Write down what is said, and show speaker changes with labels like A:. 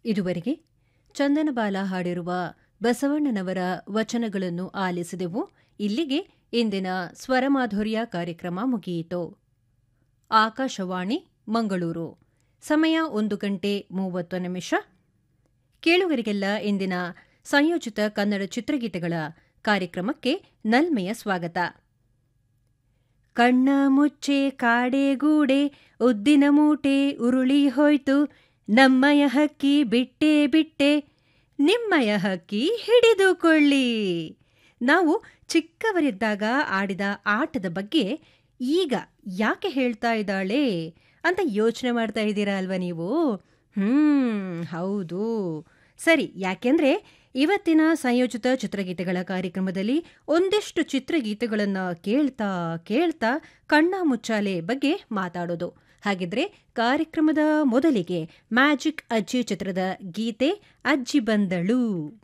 A: ಇದುವರೆಗೆ ಚಂದನಬಾಲ ಹಾಡಿರುವ ಬಸವಣ್ಣನವರ ವಚನಗಳನ್ನು ಆಲಿಸಿದೆವು ಇಲ್ಲಿಗೆ ಇಂದಿನ ಸ್ವರಮಾಧುರ್ಯ ಕಾರ್ಯಕ್ರಮ ಮುಗಿಯಿತು ಆಕಾಶವಾಣಿ ಮಂಗಳೂರು ಸಮಯ ಒಂದು ಗಂಟೆ ಮೂವತ್ತು ನಿಮಿಷ ಕೇಳುಗರಿಗೆಲ್ಲ ಇಂದಿನ ಸಂಯೋಜಿತ ಕನ್ನಡ ಚಿತ್ರಗೀತೆಗಳ ಕಾರ್ಯಕ್ರಮಕ್ಕೆ ನಲ್ಮೆಯ ಸ್ವಾಗತ ಕಣ್ಣ ಮುಚ್ಚೆ ಕಾಡೆಗೂಡೆ ಉದ್ದಿನ ಮೂಟೆ ಉರುಳಿ ಹೋಯ್ತು ನಮ್ಮಯ ಹಕ್ಕಿ ಬಿಟ್ಟೆ ಬಿಟ್ಟೆ ನಿಮ್ಮಯ ಹಕ್ಕಿ ಹಿಡಿದುಕೊಳ್ಳಿ ನಾವು ಚಿಕ್ಕವರಿದ್ದಾಗ ಆಡಿದ ಆಟದ ಬಗ್ಗೆ ಈಗ ಯಾಕೆ ಹೇಳ್ತಾ ಇದ್ದಾಳೆ ಅಂತ ಯೋಚನೆ ಮಾಡ್ತಾ ಇದ್ದೀರಾ ಅಲ್ವಾ ನೀವು ಹ್ಮ್ ಹೌದು ಸರಿ ಯಾಕೆಂದ್ರೆ ಇವತ್ತಿನ ಸಂಯೋಜಿತ ಚಿತ್ರಗೀತೆಗಳ ಕಾರ್ಯಕ್ರಮದಲ್ಲಿ ಒಂದಿಷ್ಟು ಚಿತ್ರಗೀತೆಗಳನ್ನು ಕೇಳ್ತಾ ಕೇಳ್ತಾ ಕಣ್ಣ ಮುಚ್ಚಾಲೆ ಬಗ್ಗೆ ಮಾತಾಡೋದು ಹಾಗಿದ್ರೆ ಕಾರ್ಯಕ್ರಮದ ಮೊದಲಿಗೆ ಮ್ಯಾಜಿಕ್ ಅಜ್ಜಿ ಚಿತ್ರದ ಗೀತೆ ಅಜ್ಜಿ ಬಂದಳು